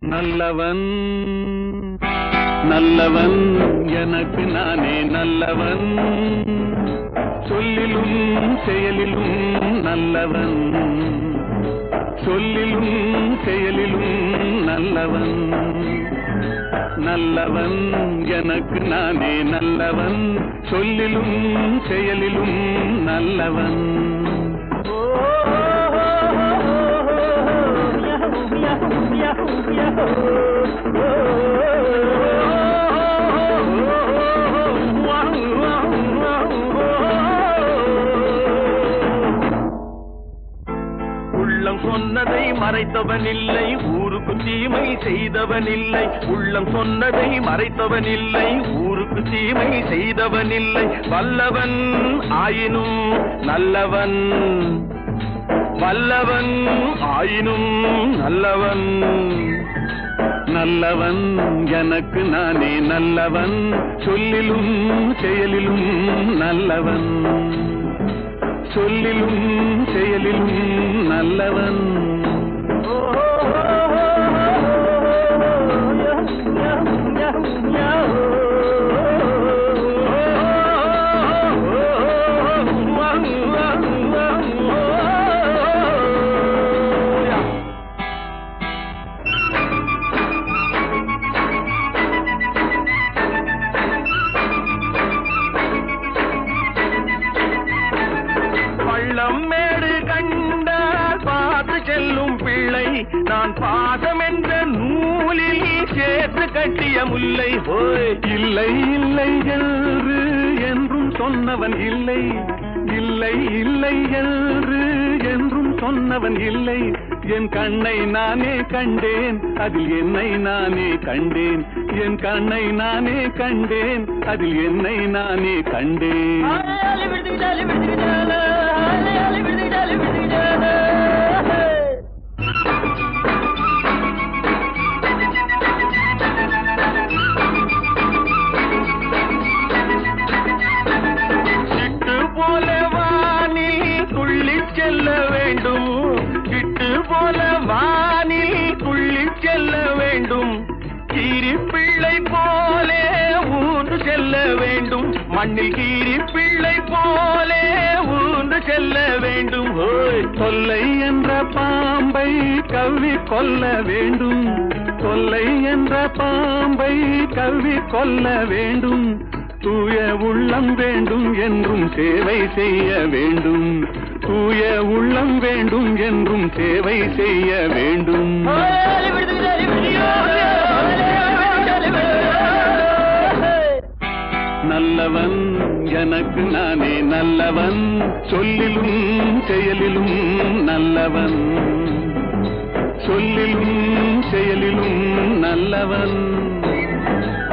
நல்லவன் நல்லவன் எனக்கு நானே நல்லவன் சொல்லிலும் செயலிலும் நல்லவன் சொல்லிலும் செயலிலும் நல்லவன் நல்லவன் எனக்கு நானே நல்லவன் சொல்லிலும் செயலிலும் நல்லவன் உள்ளம் சொன்னதை மறைத்தவன் இல்லை ஊருக்கு தீமை செய்தவன் இல்லை உள்ளம் சொன்னதை மறைத்தவன் இல்லை ஊருக்கு தீமை செய்தவன் இல்லை வல்லவன் ஆயினும் நல்லவன் வல்லவன் ஆயினும் நல்லவன் நல்லவன் எனக்கு நானே நல்லவன் சொல்லிலும் செயலிலும் நல்லவன் சொல்லிலும் செயலிலும் நல்லவன் பள்ளம் மேடு கண்டால் பார்த்து செல்லும் பிள்ளை நான் பாசம் என்ற நூலில் சேர்த்து கட்டிய முல்லை போய் இல்லை இல்லை என்று என்றும் சொன்னவன் இல்லை இல்லை இல்லை என்று என்றும் சொன்னவன் இல்லை என் கண்ணை நானே கண்டேன் அதில் என்னை நானே கண்டேன் என் கண்ணை நானே கண்டேன் அதில் என்னை நானே கண்டேன் சிட்டு போல வானில் துள்ளி செல்ல வேண்டும் சிட்டு போல வானில் துள்ளி செல்ல வேண்டும் கீரி பிள்ளை போலே ஊன்று செல்ல வேண்டும் மண்ணில் கீரி பிள்ளை போலே ஊன்று செல்ல வேண்டும் ஓய் தொல்லை என்ற பாம்பை கவ்வி கொல்ல வேண்டும் தொல்லை என்ற பாம்பை கவ்வி கொல்ல வேண்டும் தூய உள்ளம் வேண்டும் என்றும் சேவை செய்ய வேண்டும் தூய உள்ளம் வேண்டும் என்றும் சேவை செய்ய வேண்டும் நல்லவன் எனக்கு நானே நல்லவன் சொல்லிலும் செயலிலும் நல்லவன் சொல்லிலும் செயலிலும் நல்லவன்